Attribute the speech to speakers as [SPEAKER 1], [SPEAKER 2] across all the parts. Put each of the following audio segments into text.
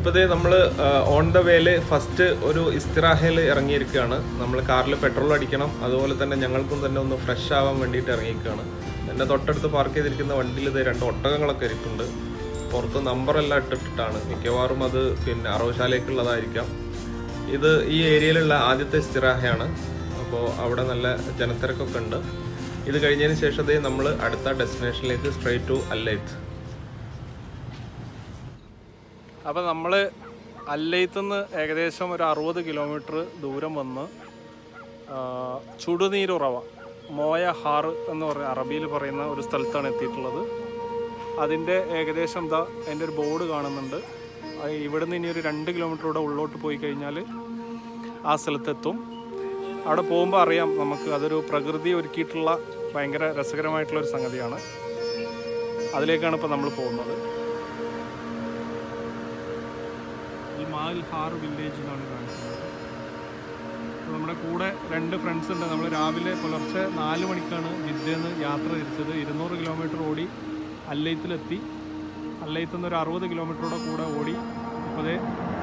[SPEAKER 1] ഇപ്പോഴത്തെ നമ്മൾ on the വേല് first ഒരു ഇസ്തിറാഹയിൽ ഇറങ്ങിയിരിക്കുകയാണ് നമ്മൾ കാറിൽ പെട്രോൾ അടിക്കണം അതുപോലെ തന്നെ ഞങ്ങൾക്കും തന്നെ ഒന്ന് ഫ്രഷ് ആവാൻ വേണ്ടിയിട്ട് ഇറങ്ങിയിരിക്കുകയാണ് എൻ്റെ തൊട്ടടുത്ത് പാർക്ക് ചെയ്തിരിക്കുന്ന വണ്ടിയിൽ ഇത് രണ്ട് ഒട്ടകങ്ങളൊക്കെ ഇരിപ്പുണ്ട് പുറത്ത് നമ്പറെല്ലാം ഇട്ടിട്ടാണ് മിക്കവാറും അത് പിന്നെ അറവുശാലയ്ക്കുള്ളതായിരിക്കാം ഇത് ഈ ഏരിയയിലുള്ള ആദ്യത്തെ ഇസ്തിറാഹയാണ് അപ്പോൾ അവിടെ നല്ല ജനത്തിരക്കൊക്കെ ഉണ്ട് ഇത് കഴിഞ്ഞതിന് ശേഷം നമ്മൾ അടുത്ത ഡെസ്റ്റിനേഷനിലേക്ക് സ്ട്രൈറ്റ് ടു അല്ലൈത്ത് അപ്പോൾ നമ്മൾ അല്ലയത്തുനിന്ന് ഏകദേശം ഒരു അറുപത് കിലോമീറ്റർ ദൂരം വന്ന് ആ, ചുടുനീരുറവ മോയ ഹാർ എന്ന് പറയുന്ന അറബിയിൽ പറയുന്ന ഒരു സ്ഥലത്താണ് എത്തിയിട്ടുള്ളത് അതിൻ്റെ ഏകദേശം എന്താ അതിൻ്റെ ഒരു ബോർഡ് കാണുന്നുണ്ട് അത് ഇവിടുന്ന് ഇനി ഒരു രണ്ട് കിലോമീറ്റർ കൂടെ ഉള്ളോട്ട് പോയി കഴിഞ്ഞാൽ ആ സ്ഥലത്തെത്തും അവിടെ പോകുമ്പോൾ അറിയാം നമുക്ക് അതൊരു പ്രകൃതി ഒരുക്കിയിട്ടുള്ള ഭയങ്കര രസകരമായിട്ടുള്ള ഒരു സംഗതിയാണ് അതിലേക്കാണ് ഇപ്പോൾ നമ്മൾ പോകുന്നത് ഈ മാൽ ഹാർ വില്ലേജ് എന്നാണ് കാണിക്കുന്നത് അപ്പോൾ നമ്മുടെ കൂടെ രണ്ട് ഫ്രണ്ട്സ് ഉണ്ട് നമ്മൾ രാവിലെ പുലർച്ചെ നാല് മണിക്കാണ് ജിദ്ദയിൽ നിന്ന് യാത്ര തിരിച്ചത് ഇരുന്നൂറ് കിലോമീറ്റർ ഓടി അല്ലയത്തിലെത്തി അല്ലയത്തിൽ നിന്ന് ഒരു അറുപത് കിലോമീറ്ററോടെ കൂടെ ഓടി ഇപ്പോൾ ദേ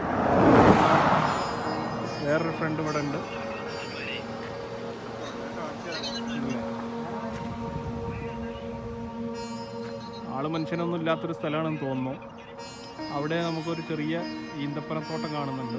[SPEAKER 1] വേറൊരു ഫ്രണ്ട് ഇവിടെ ഉണ്ട് ആള് മനുഷ്യനൊന്നും ഇല്ലാത്തൊരു സ്ഥലമാണെന്ന് തോന്നുന്നു അവിടെ നമുക്കൊരു ചെറിയ ഈന്തപ്പനത്തോട്ടം കാണുന്നുണ്ട്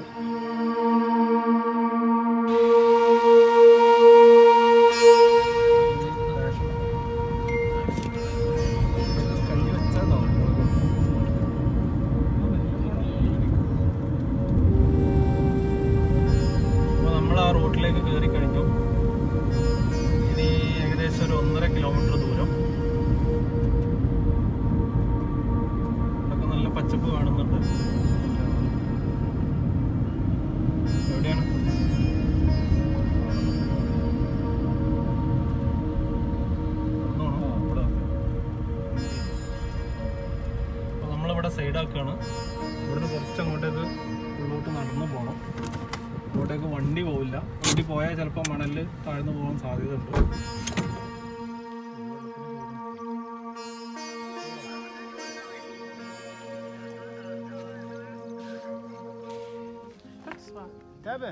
[SPEAKER 1] അപ്പോൾ നമ്മൾ ആ റോഡിലേക്ക് കയറി കഴിഞ്ഞു ഇനി ഏകദേശം ഒരു ഒന്നര കിലോമീറ്റർ ദൂരം ഇവിടൊക്കെ നല്ല പച്ചപ്പ് കാണുന്നുണ്ട് എവിടെയാണ് നടന്നോണോ? ഇവിടെ. അപ്പൊ നമ്മളിവിടെ സൈഡാക്കാണ് ഇവിടുന്ന് കുറച്ച് അങ്ങോട്ടേക്ക് ഉള്ളോട്ട് നടന്നു പോകണം അങ്ങോട്ടേക്ക് വണ്ടി പോവില്ല വണ്ടി പോയാൽ ചിലപ്പോൾ മണലിൽ താഴ്ന്നു പോകാൻ സാധ്യതയുണ്ട്
[SPEAKER 2] تابع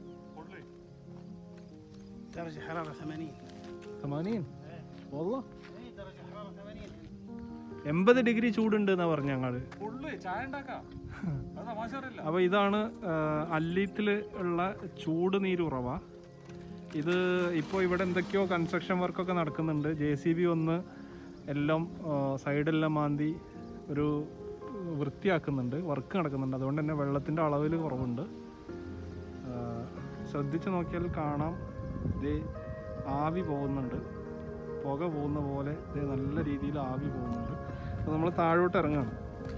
[SPEAKER 2] درجة حرارة 80
[SPEAKER 1] സമാനിയൻ والله
[SPEAKER 2] اي درجة حرارة 80
[SPEAKER 1] എൺപത് ഡിഗ്രി ചൂടുണ്ട് എന്നാ പറഞ്ഞ ഞങ്ങള്
[SPEAKER 3] ചായ ഉണ്ടാക്കാം അത് തമാശ അറിയില്ല
[SPEAKER 1] അപ്പോൾ ഇതാണ് അല്ലീത്തിൽ ഉള്ള ചൂട് നീരുറവ ഇത് ഇപ്പോൾ ഇവിടെ എന്തൊക്കെയോ കൺസ്ട്രക്ഷൻ വർക്കൊക്കെ നടക്കുന്നുണ്ട് ജെ സി ബി ഒന്ന് എല്ലാം ആ, സൈഡെല്ലാം മാന്തി ഒരു വൃത്തിയാക്കുന്നുണ്ട് വർക്ക് നടക്കുന്നുണ്ട് അതുകൊണ്ട് തന്നെ വെള്ളത്തിൻ്റെ അളവിൽ കുറവുണ്ട് ആ, ശ്രദ്ധിച്ച് നോക്കിയാൽ കാണാം ഇത് ആവി പോകുന്നുണ്ട് പുക പോകുന്ന പോലെ ഇത് നല്ല രീതിയിൽ ആവി പോകുന്നുണ്ട് അപ്പോൾ നമ്മൾ താഴോട്ട് ഇറങ്ങാണ്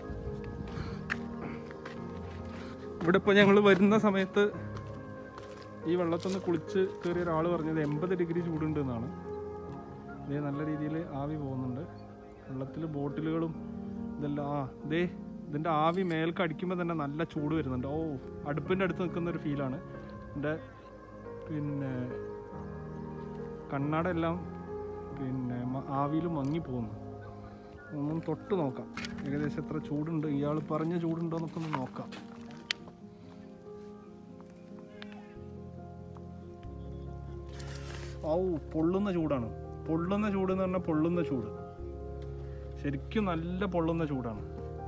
[SPEAKER 1] ഇവിടെ ഇപ്പോൾ ഞങ്ങൾ വരുന്ന സമയത്ത് ഈ വെള്ളത്തൊന്ന് കുളിച്ച് കയറിയ ഒരാൾ പറഞ്ഞത് എൺപത് ഡിഗ്രി ചൂടുണ്ട് എന്നാണ് ഇതേ നല്ല രീതിയിൽ ആവി പോകുന്നുണ്ട് വെള്ളത്തിൽ ബോട്ടിലുകളും ഇതെല്ലാം ആ ദേ ഇതിൻ്റെ ആവി മേൽക്ക് അടിക്കുമ്പോൾ തന്നെ നല്ല ചൂട് വരുന്നുണ്ട് ഓ അടുപ്പിൻ്റെ അടുത്ത് നിൽക്കുന്ന ഒരു ഫീലാണ് എൻ്റെ പിന്നെ കണ്ണാട എല്ലാം പിന്നെ ആവിയിൽ മങ്ങി പോകുന്നു ഒന്നും തൊട്ട് നോക്കാം ഏകദേശം എത്ര ചൂടുണ്ട് ഇയാൾ പറഞ്ഞ ചൂടുണ്ടോ എന്നൊക്കെ ഒന്ന് നോക്കാം ഔ പൊള്ളുന്ന ചൂടാണ് പൊള്ളുന്ന ചൂട് എന്ന് പറഞ്ഞാൽ പൊള്ളുന്ന ചൂട് ശരിക്കും നല്ല പൊള്ളുന്ന ചൂടാണ്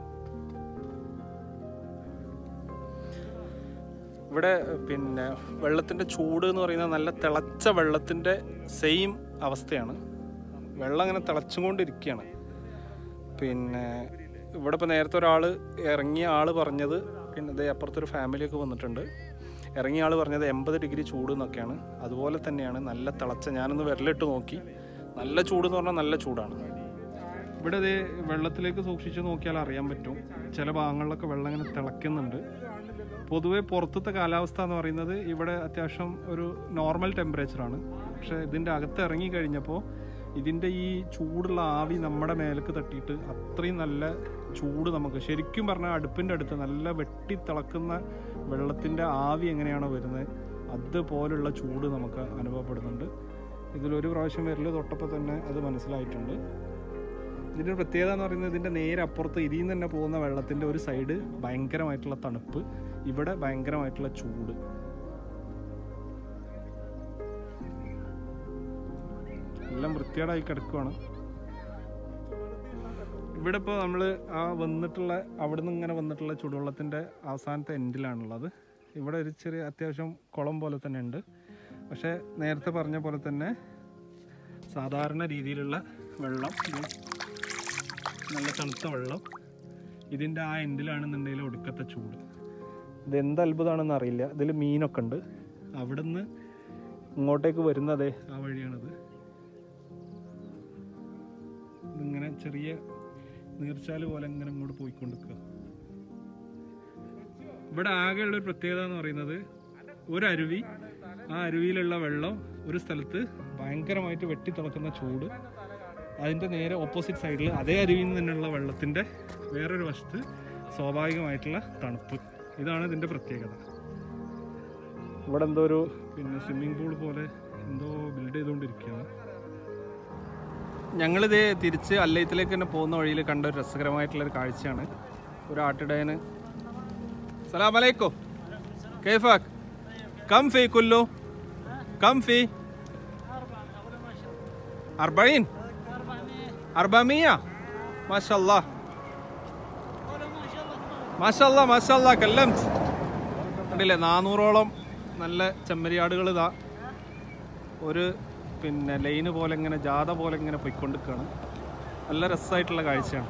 [SPEAKER 1] ഇവിടെ പിന്നെ വെള്ളത്തിൻ്റെ ചൂട് എന്ന് പറയുന്നത് നല്ല തിളച്ച വെള്ളത്തിൻ്റെ സെയിം അവസ്ഥയാണ് വെള്ളം അങ്ങനെ തിളച്ചുകൊണ്ടിരിക്കുകയാണ് പിന്നെ ഇവിടെ ഇപ്പോൾ നേരത്തെ ഒരാൾ ഇറങ്ങിയ ആൾ പറഞ്ഞത് പിന്നെ ഇതേ അപ്പുറത്തൊരു ഫാമിലിയൊക്കെ വന്നിട്ടുണ്ട് ഇറങ്ങിയ ആൾ പറഞ്ഞത് എൺപത് ഡിഗ്രി ചൂട് എന്നൊക്കെയാണ് അതുപോലെ തന്നെയാണ് നല്ല തിളച്ച ഞാനൊന്ന് വിരലിട്ട് നോക്കി നല്ല ചൂട് എന്ന് പറഞ്ഞാൽ നല്ല ചൂടാണ് ഇവിടെ ഇതേ വെള്ളത്തിലേക്ക് സൂക്ഷിച്ച് നോക്കിയാൽ അറിയാൻ പറ്റും ചില ഭാഗങ്ങളിലൊക്കെ വെള്ളം ഇങ്ങനെ തിളയ്ക്കുന്നുണ്ട് പൊതുവെ പുറത്തത്തെ കാലാവസ്ഥ എന്ന് പറയുന്നത് ഇവിടെ അത്യാവശ്യം ഒരു നോർമൽ ടെമ്പറേച്ചറാണ് പക്ഷേ ഇതിൻ്റെ അകത്ത് ഇറങ്ങി കഴിഞ്ഞപ്പോൾ ഇതിൻ്റെ ഈ ചൂടുള്ള ആവി നമ്മുടെ മേലേക്ക് തട്ടിയിട്ട് അത്രയും നല്ല ചൂട് നമുക്ക് ശരിക്കും പറഞ്ഞാൽ അടുപ്പിൻ്റെ അടുത്ത് നല്ല വെട്ടി തിളക്കുന്ന വെള്ളത്തിൻ്റെ ആവി എങ്ങനെയാണോ വരുന്നത് അതുപോലുള്ള ചൂട് നമുക്ക് അനുഭവപ്പെടുന്നുണ്ട് ഇതിലൊരു പ്രാവശ്യം വരൽ തൊട്ടപ്പോൾ തന്നെ അത് മനസ്സിലായിട്ടുണ്ട് ഇതിൻ്റെ ഒരു പ്രത്യേകത എന്ന് പറയുന്നത് ഇതിൻ്റെ നേരെ അപ്പുറത്ത് ഇതിൽ നിന്ന് തന്നെ പോകുന്ന വെള്ളത്തിൻ്റെ ഒരു സൈഡ് ഭയങ്കരമായിട്ടുള്ള തണുപ്പ് ഇവിടെ ഭയങ്കരമായിട്ടുള്ള ചൂട് എല്ലാം വൃത്തികേടായി കിടക്കുവാണ് ഇവിടെ ഇപ്പോൾ നമ്മൾ ആ വന്നിട്ടുള്ള അവിടെ നിന്ന് ഇങ്ങനെ വന്നിട്ടുള്ള ചുടുവെള്ളത്തിൻ്റെ അവസാനത്തെ എൻഡിലാണുള്ളത് ഇവിടെ ഒരു ചെറിയ അത്യാവശ്യം കുളം പോലെ തന്നെ ഉണ്ട് പക്ഷേ നേരത്തെ പറഞ്ഞ പോലെ തന്നെ സാധാരണ രീതിയിലുള്ള വെള്ളം ഇത് നല്ല തണുത്ത വെള്ളം ഇതിൻ്റെ ആ എൻഡിലാണെന്നുണ്ടെങ്കിൽ ഒടുക്കത്തെ ചൂട് ഇത് എന്ത് അത്ഭുതമാണെന്ന് അറിയില്ല ഇതിൽ മീനൊക്കെ ഉണ്ട് അവിടെ നിന്ന് ഇങ്ങോട്ടേക്ക് വരുന്നതേ ആ വഴിയാണിത് ഇതിങ്ങനെ ചെറിയ നീർച്ചാല് പോലെ ഇങ്ങനെ ഇങ്ങോട്ട് പോയിക്കൊണ്ടിരിക്കുക ഇവിടെ ആകെയുള്ള ഒരു പ്രത്യേകത എന്ന് പറയുന്നത് ഒരു അരുവി ആ അരുവിയിലുള്ള വെള്ളം ഒരു സ്ഥലത്ത് ഭയങ്കരമായിട്ട് വെട്ടിത്തിളക്കുന്ന ചൂട് അതിൻ്റെ നേരെ ഓപ്പോസിറ്റ് സൈഡിൽ അതേ അരുവിയിൽ നിന്ന് തന്നെയുള്ള വെള്ളത്തിൻ്റെ വേറൊരു വശത്ത് സ്വാഭാവികമായിട്ടുള്ള തണുപ്പ് ഇതാണ് ഇതിൻ്റെ പ്രത്യേകത ഇവിടെ എന്തോ ഒരു പിന്നെ സ്വിമ്മിംഗ് പൂൾ പോലെ എന്തോ ബിൽഡ് ചെയ്തുകൊണ്ടിരിക്കുകയാണ് ഞങ്ങളിത് തിരിച്ച് അല്ലയത്തിലേക്ക് തന്നെ പോകുന്ന വഴിയിൽ കണ്ട ഒരു രസകരമായിട്ടുള്ള ഒരു കാഴ്ചയാണ് ഒരു ആട്ടിടയന് സലാം അലൈക്കോ കൈഫാക്ക് കം ഫി കുല്ലു കം ഫി അർബൈൻ അർബമിയ മാഷല്ലാ മാഷല്ലാ മാഷല്ലാ കല്ലം കണ്ടില്ലേ നാനൂറോളം നല്ല ചെമ്മരിയാടുകൾ ഇതാ ഒരു പിന്നെ ലൈന് പോലെ ഇങ്ങനെ ജാഥ പോലെ ഇങ്ങനെ പൊയ്ക്കൊണ്ടിരിക്കുകയാണ് നല്ല രസമായിട്ടുള്ള കാഴ്ചയാണ്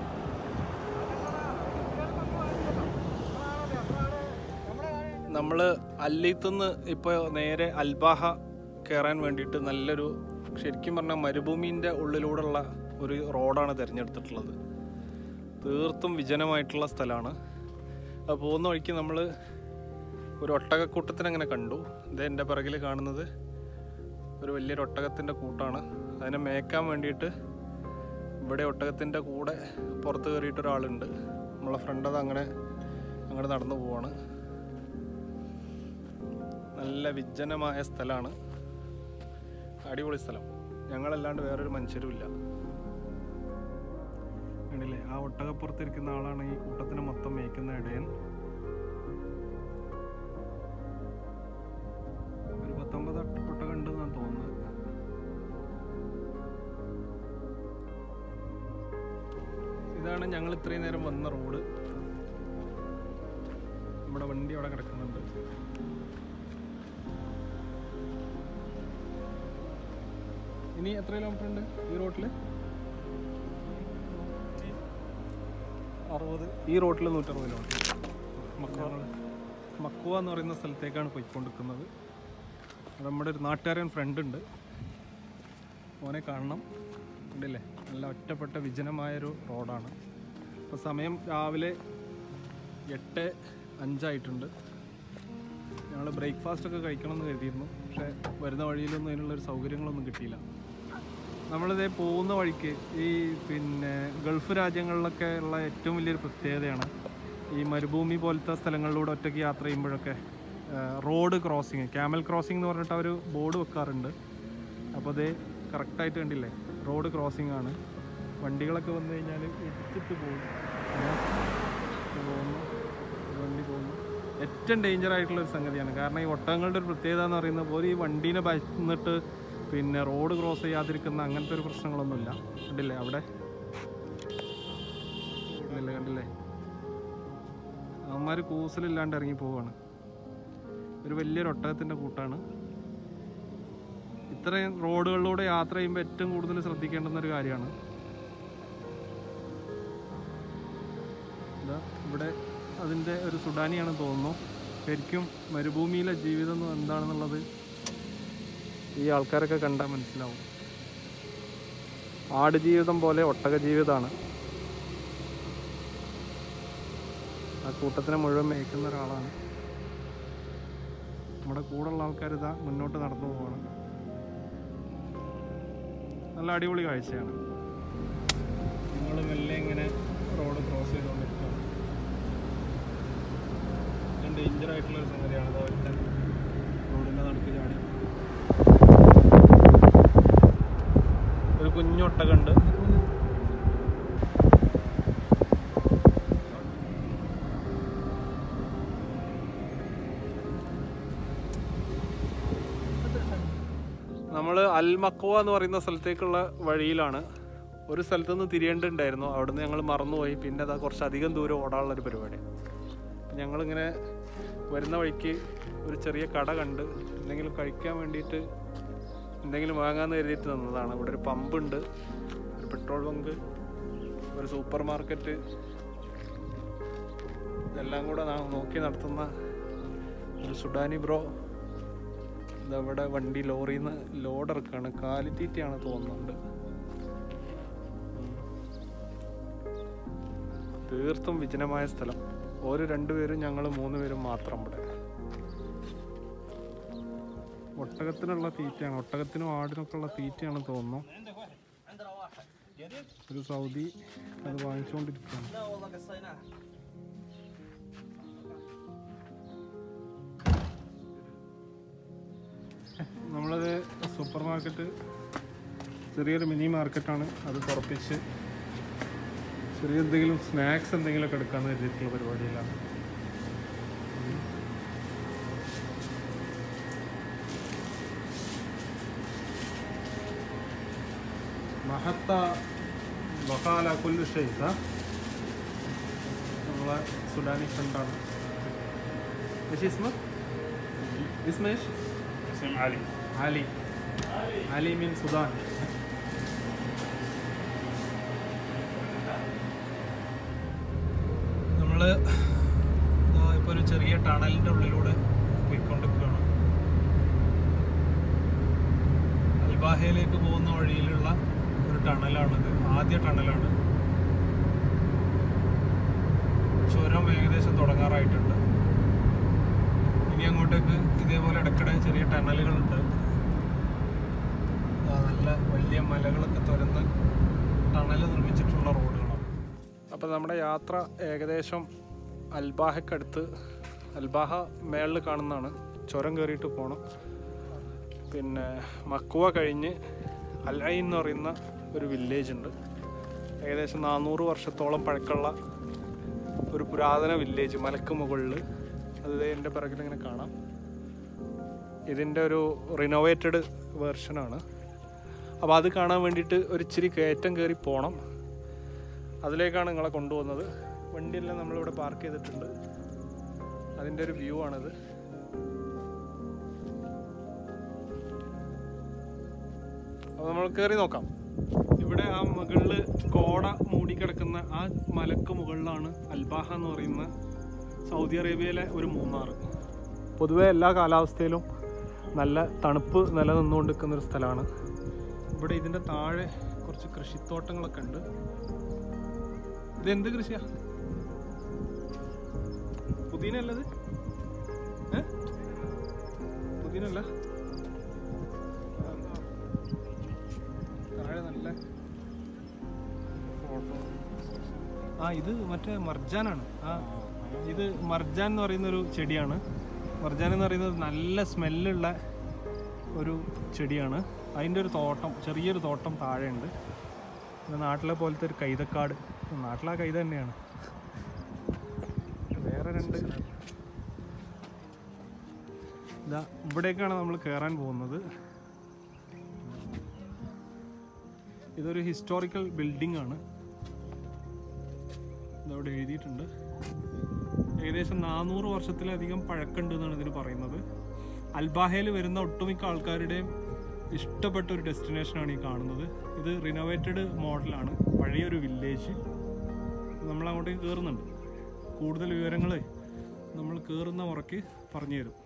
[SPEAKER 1] നമ്മൾ അല്ലീത്തുനിന്ന് ഇപ്പോൾ നേരെ അൽബാഹ കയറാൻ വേണ്ടിയിട്ട് നല്ലൊരു ശരിക്കും പറഞ്ഞാൽ മരുഭൂമിൻ്റെ ഉള്ളിലൂടെയുള്ള ഒരു റോഡാണ് തിരഞ്ഞെടുത്തിട്ടുള്ളത് തീർത്തും വിജനമായിട്ടുള്ള സ്ഥലമാണ് അത് പോകുന്ന വഴിക്ക് നമ്മൾ ഒരു ഒട്ടകക്കൂട്ടത്തിനെ അങ്ങനെ കണ്ടു ഇത് എൻ്റെ പിറകിൽ കാണുന്നത് ഒരു വലിയൊരു ഒട്ടകത്തിൻ്റെ കൂട്ടാണ് അതിനെ മേക്കാൻ വേണ്ടിയിട്ട് ഇവിടെ ഒട്ടകത്തിൻ്റെ കൂടെ പുറത്ത് കയറിയിട്ട് ഒരാളുണ്ട് നമ്മളെ ഫ്രണ്ട് അത് അങ്ങനെ അങ്ങോട്ട് നടന്നു പോവാണ് നല്ല വിജനമായ സ്ഥലമാണ് അടിപൊളി സ്ഥലം ഞങ്ങളല്ലാണ്ട് വേറൊരു മനുഷ്യരും ഇല്ല കണ്ടില്ലേ ആ ഒട്ടകപ്പുറത്തിരിക്കുന്ന ആളാണ് ഈ കൂട്ടത്തിന് മൊത്തം മേയ്ക്കുന്ന ഇടയൻ ഒരു പത്തൊമ്പത് ഒട്ടകം ഉണ്ടെന്നാണ് തോന്നുന്നത് ഇതാണ് ഞങ്ങൾ ഇത്രയും നേരം വന്ന റോഡ് നമ്മുടെ വണ്ടി അവിടെ കിടക്കുന്നുണ്ട് ഇനി എത്ര കിലോമീറ്റർ ഉണ്ട് ഈ റോട്ടിൽ അറുപത് ഈ റോട്ടിൽ നൂറ്ററുപത് കിലോമീറ്റർ മക്കുവ മക്കുവ എന്ന് പറയുന്ന സ്ഥലത്തേക്കാണ് പോയിക്കൊണ്ടിരിക്കുന്നത് അത് നമ്മുടെ ഒരു നാട്ടുകാരൻ ഫ്രണ്ട് ഉണ്ട് ഓനെ കാണണം ഉണ്ടല്ലേ നല്ല ഒറ്റപ്പെട്ട വിജനമായൊരു റോഡാണ് അപ്പോൾ സമയം രാവിലെ എട്ട് അഞ്ചായിട്ടുണ്ട് ഞങ്ങൾ ബ്രേക്ക്ഫാസ്റ്റ് ഒക്കെ കഴിക്കണം എന്ന് കരുതിയിരുന്നു പക്ഷേ വരുന്ന വഴിയിലൊന്നും അതിനുള്ളൊരു സൗകര്യങ്ങളൊന്നും കിട്ടിയില്ല നമ്മളിതേ പോകുന്ന വഴിക്ക് ഈ പിന്നെ ഗൾഫ് രാജ്യങ്ങളിലൊക്കെ ഉള്ള ഏറ്റവും വലിയൊരു പ്രത്യേകതയാണ് ഈ മരുഭൂമി പോലത്തെ സ്ഥലങ്ങളിലൂടെ ഒറ്റയ്ക്ക് യാത്ര ചെയ്യുമ്പോഴൊക്കെ റോഡ് ക്രോസിങ് ക്യാമൽ ക്രോസിംഗ് എന്ന് പറഞ്ഞിട്ട് അവർ ബോർഡ് വെക്കാറുണ്ട് അപ്പോൾ അതേ കറക്റ്റായിട്ട് കണ്ടില്ലേ റോഡ് ക്രോസിംഗ് ആണ് വണ്ടികളൊക്കെ വന്നു കഴിഞ്ഞാൽ എടുത്തിട്ട് പോകും ഇത് പോകുന്നു ഇത് വണ്ടി പോകുന്നു ഏറ്റവും ഡേഞ്ചർ ആയിട്ടുള്ള ഒരു സംഗതിയാണ് കാരണം ഈ ഒട്ടകങ്ങളുടെ ഒരു പ്രത്യേകത എന്ന് പറയുന്നത് പോലെ ഈ വണ്ടീനെ ഭയന്നിട്ട് പിന്നെ റോഡ് ക്രോസ് ചെയ്യാതിരിക്കുന്ന അങ്ങനത്തെ ഒരു പ്രശ്നങ്ങളൊന്നുമില്ല കണ്ടില്ലേ അവിടെ കണ്ടില്ലേ കണ്ടില്ലേ അവന്മാർ കൂസലില്ലാണ്ട് ഇറങ്ങി പോവാണ് ഒരു വലിയൊരു ഒട്ടകത്തിൻ്റെ കൂട്ടാണ് ഇത്രയും റോഡുകളിലൂടെ യാത്ര ചെയ്യുമ്പോൾ ഏറ്റവും കൂടുതൽ ശ്രദ്ധിക്കേണ്ടുന്ന ഒരു കാര്യമാണ് ഇതാ ഇവിടെ അതിൻ്റെ ഒരു സുഡാനിയാണെന്ന് തോന്നുന്നു ശരിക്കും മരുഭൂമിയിലെ ജീവിതം എന്ന് എന്താണെന്നുള്ളത് ഈ ആൾക്കാരൊക്കെ കണ്ടാൽ മനസ്സിലാവും ആടുജീവിതം പോലെ ഒട്ടക ജീവിതമാണ് ആ കൂട്ടത്തിനെ മുഴുവൻ മേയ്ക്കുന്ന ഒരാളാണ് നമ്മുടെ കൂടെയുള്ള ആൾക്കാർ ഇതാ മുന്നോട്ട് നടന്നു പോവാണ് നല്ല അടിപൊളി കാഴ്ചയാണ് നിങ്ങൾ മെല്ലെ ഇങ്ങനെ റോഡ് ക്രോസ് ചെയ്തുകൊണ്ടിരിക്കുകയാണ് ഏറ്റവും ഡേഞ്ചർ ആയിട്ടുള്ള ഒരു സംഗതിയാണ് അത് ഒരുത്തൻ റോഡിൻ്റെ നടുക്ക് ചാടി ഒരു കുഞ്ഞൊട്ടകുണ്ട് അൽ മക്കവ എന്ന് പറയുന്ന സ്ഥലത്തേക്കുള്ള വഴിയിലാണ് ഒരു സ്ഥലത്ത് നിന്ന് തിരിയേണ്ടതുണ്ടായിരുന്നു അവിടുന്ന് ഞങ്ങൾ മറന്നുപോയി പിന്നെ അതാ കുറച്ചധികം ദൂരം ഓടാനുള്ള ഒരു പരിപാടി ഞങ്ങളിങ്ങനെ വരുന്ന വഴിക്ക് ഒരു ചെറിയ കട കണ്ട് എന്തെങ്കിലും കഴിക്കാൻ വേണ്ടിയിട്ട് എന്തെങ്കിലും വാങ്ങാമെന്ന് കരുതിയിട്ട് നിന്നതാണ് ഇവിടെ ഒരു പമ്പുണ്ട് ഒരു പെട്രോൾ ബങ്ക് ഒരു സൂപ്പർ മാർക്കറ്റ് ഇതെല്ലാം കൂടെ നാം നോക്കി നടത്തുന്ന ഒരു സുഡാനി ബ്രോ ഇതവിടെ വണ്ടി ലോറിയിൽ നിന്ന് ലോഡ് ഇറക്കാണ് കാലിത്തീറ്റയാണ് തോന്നുന്നുണ്ട് ഉം. തീർത്തും വിജനമായ സ്ഥലം ഒരു രണ്ടുപേരും ഞങ്ങൾ മൂന്ന് പേരും മാത്രം ഇവിടെ ഒട്ടകത്തിനുള്ള തീറ്റയാണ് ഒട്ടകത്തിനും ആടിനൊക്കെ ഉള്ള തീറ്റയാണ് തോന്നുന്നു ഒരു സൗദി അത് വാങ്ങിച്ചുകൊണ്ടിരിക്കുകയാണ് നമ്മളത് സൂപ്പർ മാർക്കറ്റ് ചെറിയൊരു മിനി മാർക്കറ്റാണ് അത് തുറപ്പിച്ച് ചെറിയ എന്തെങ്കിലും സ്നാക്സ് എന്തെങ്കിലുമൊക്കെ എടുക്കാമെന്ന് കരുതിയിട്ടുള്ള പരിപാടിയിലാണ് മഹത്ത വക്കാല കുല്ലു ഷെയ്സ നമ്മളെ സുഡാനി ഫ്രണ്ടാണ് ايش اسمك؟ اسمه ايش؟
[SPEAKER 3] اسم علي
[SPEAKER 1] علي علي من السودان നമ്മൾ ഇപ്പോൾ ഒരു ചെറിയ ടണലിൻ്റെ ഉള്ളിലൂടെ പോയിക്കൊണ്ടിരിക്കുകയാണ് അൽബാഹയിലേക്ക് പോകുന്ന വഴിയിലുള്ള ഒരു ടണലാണിത് ആദ്യ ടണലാണ് ചുരം ഏകദേശം തുടങ്ങാറായിട്ടുണ്ട് ഇനി അങ്ങോട്ടേക്ക് ഇതേപോലെ ഇടയ്ക്കിടെ ചെറിയ ടണലുകളുണ്ട് ആ, നല്ല വലിയ മലകളൊക്കെ തുരന്ന് ടണൽ നിർമ്മിച്ചിട്ടുള്ള റോഡുകളാണ് അപ്പോൾ നമ്മുടെ യാത്ര ഏകദേശം അൽബാഹക്കടുത്ത് അൽബാഹ മേളിൽ കാണുന്നതാണ് ചുരം കയറിയിട്ട് പോകണം പിന്നെ മക്കുവ കഴിഞ്ഞ് അൽ ഐൻ എന്ന് പറയുന്ന ഒരു വില്ലേജ് ഉണ്ട് ഏകദേശം നാനൂറ് വർഷത്തോളം പഴക്കമുള്ള ഒരു പുരാതന വില്ലേജ് മലക്ക് മുകളിൽ അത് ദേ എൻ്റെ പിറകിൽ ഇങ്ങനെ കാണാം ഇതിൻ്റെ ഒരു റിനോവേറ്റഡ് വേർഷനാണ് അപ്പോൾ അത് കാണാൻ വേണ്ടിയിട്ട് ഒരു ഇച്ചിരി കയറ്റം കയറി പോകണം അതിലേക്കാണ് നിങ്ങളെ കൊണ്ടുപോകുന്നത് വണ്ടിയെല്ലാം നമ്മളിവിടെ പാർക്ക് ചെയ്തിട്ടുണ്ട് അതിൻ്റെ ഒരു വ്യൂ ആണിത് അപ്പോൾ നമ്മൾ കയറി നോക്കാം ഇവിടെ ആ മുകളിൽ കോട മൂടിക്കിടക്കുന്ന ആ മലക്ക് മുകളിലാണ് അൽബാഹ എന്ന് പറയുന്ന സൗദി അറേബ്യയിലെ ഒരു മൂന്നാർ പൊതുവെ എല്ലാ കാലാവസ്ഥയിലും നല്ല തണുപ്പ് നിലനിന്നുകൊണ്ട് നിൽക്കുന്ന ഒരു സ്ഥലമാണ് ഇവിടെ ഇതിൻ്റെ താഴെ കുറച്ച് കൃഷിത്തോട്ടങ്ങളൊക്കെ ഉണ്ട് ഇത് എന്ത് കൃഷിയാ പുതിന അല്ലത് ഏ പുതിനല്ല താഴെ നല്ല ഫോട്ടോ ആ ഇത് മറ്റേ മർജാനാണ് ആ ഇത് മർജാൻ എന്ന് പറയുന്ന ഒരു ചെടിയാണ് മർജാൻ എന്ന് പറയുന്നത് നല്ല സ്മെല്ലുള്ള ഒരു ചെടിയാണ് അതിൻ്റെ ഒരു തോട്ടം ചെറിയൊരു തോട്ടം താഴെയുണ്ട് പിന്നെ നാട്ടിലെ പോലത്തെ ഒരു കൈതക്കാട് നാട്ടിലെ കൈത തന്നെയാണ് വേറെ രണ്ട് ഇതാ ഇവിടേക്കാണ് നമ്മൾ കയറാൻ പോകുന്നത് ഇതൊരു ഹിസ്റ്റോറിക്കൽ ബിൽഡിംഗ് ആണ് ഇതവിടെ എഴുതിയിട്ടുണ്ട് ഏകദേശം നാനൂറ് വർഷത്തിലധികം പഴക്കമുണ്ട് എന്നാണ് ഇതിന് പറയുന്നത് അൽബാഹയിൽ വരുന്ന ഒട്ടുമിക്ക ആൾക്കാരുടെയും ഇഷ്ടപ്പെട്ട ഒരു ഡെസ്റ്റിനേഷനാണ് ഈ കാണുന്നത് ഇത് റിനോവേറ്റഡ് മോഡലാണ് പഴയൊരു വില്ലേജ് നമ്മൾ അങ്ങോട്ടേക്ക് കയറുന്നുണ്ട് കൂടുതൽ വിവരങ്ങൾ നമ്മൾ കയറുന്ന മുറയ്ക്ക് പറഞ്ഞു തരും